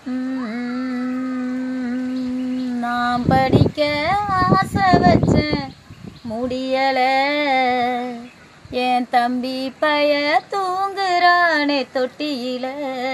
உம், நான் படிக்க ஆசை வச்சேன் முடியல என் தம்பி பைய தூங்குறானே தொட்டியில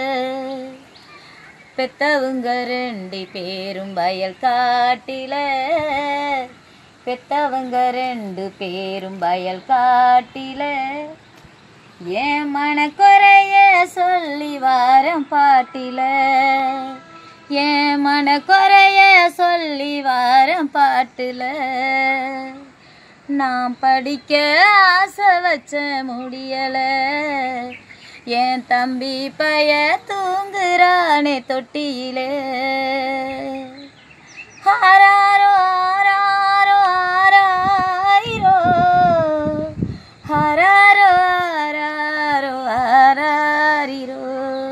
பெத்தவங்க ரெண்டு பேரும் வயல் காட்டில பெத்தவங்க ரெண்டு பேரும் வயல் காட்டில என் மனக்குறைய சொல்லி வாரம் பாட்டில என் மனக்குறைய சொல்லி வாரம் பாட்டுல நான் படிக்க ஆசை வச்ச முடியல என் தம்பி பைய தூங்குறானே தொட்டியிலே ஹராரோ ஹராரோ ஹராயிரோ ஹராரோ ஹராரோ ஹராரிரோ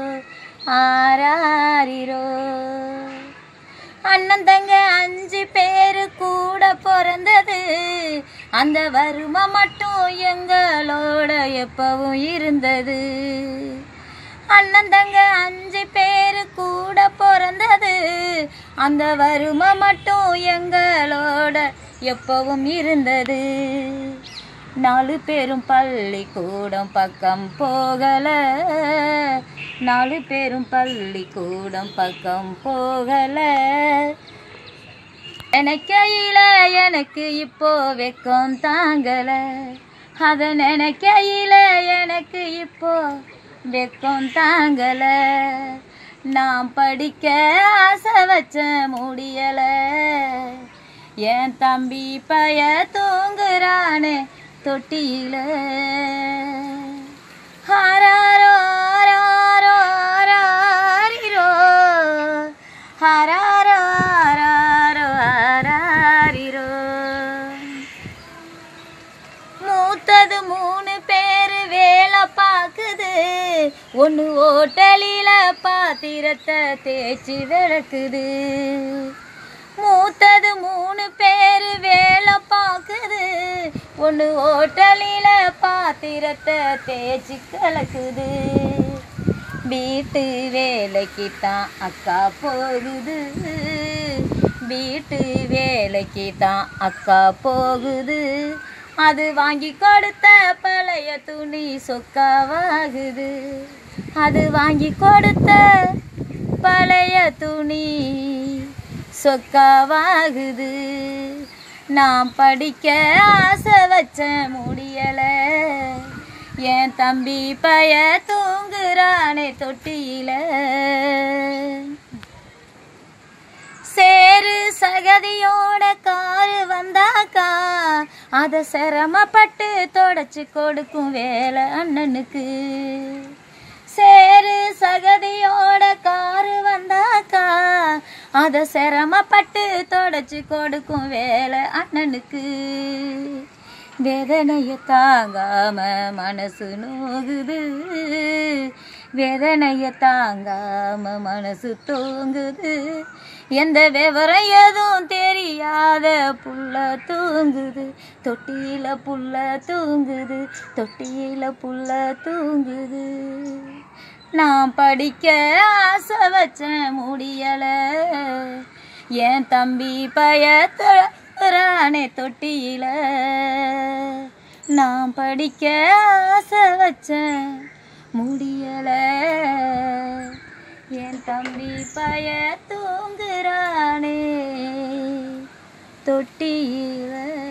ஹராரிரோ அண்ணன் தங்க அஞ்சு பேரு கூட பிறந்தது அந்த வறுமை மட்டும் எங்களோட எப்பவும் இருந்தது அண்ணன் தங்க அஞ்சு பேரு கூட பிறந்தது அந்த வறுமை மட்டும் எங்களோட எப்பவும் இருந்தது நாலு பேரும் பள்ளிக்கூடம் பக்கம் போகல நாலு பேரும் பள்ளிக்கூடம் பக்கம் போகல நினைக்கையில எனக்கு இப்போ வெக்கம் தாங்கல அத நினைக்கையில எனக்கு இப்போ வெக்கம் தாங்கல நான் படிக்க ஆசை வச்ச முடியல என் தம்பி பைய தூங்குறானே தொட்டியில ஹராரோ ஹராரோ ஹராரிரோ ஹராரோ ஹராரோ ஹராரிரோ மூத்தது மூணு பேரு வேலை பார்க்குது ஒன்று ஓட்டலில பாத்திரத்தை தேய்ச்சி விளக்குது மூத்தது மூணு பேரு வேலை பார்க்குது ஒன்று ஓட்டலில பாத்திரத்தை தேய்ச்சி கலக்குது வீட்டு வேலைக்கு தான் அக்கா போகுது வீட்டு வேலைக்கு தான் அக்கா போகுது அது வாங்கி கொடுத்த பழைய துணி சொக்காவாகுது அது வாங்கி கொடுத்த பழைய துணி சொக்காவாகுது நான் படிக்க ஆசை வச்ச முடியல என் தம்பி பைய தூங்குறானே தொட்டியில சேரு சகதியோட காரு வந்தாக்கா அத சிரமப்பட்டு தொடச்சு கொடுக்கும் வேலை அண்ணனுக்கு சேரு சகதியோட காரு வந்தாக்கா அத சிரமப்பட்டு தொடச்சு கொடுக்கும் வேலை அண்ணனுக்கு வேதனைய தாங்காம மனசு நோகுது வேதனைய தாங்காம மனசு தூங்குது எந்த விவரம் எதுவும் தெரியாத புள்ள தூங்குது தொட்டியில புள்ள தூங்குது தொட்டியில புள்ள தூங்குது நான் படிக்க ஆசை வச்சேன் முடியல என் தம்பி பயத்துறானே தொட்டியில நான் படிக்க ஆசை வச்சேன் முடியல என் தம்பி பய தூங்குறானே தொட்டியில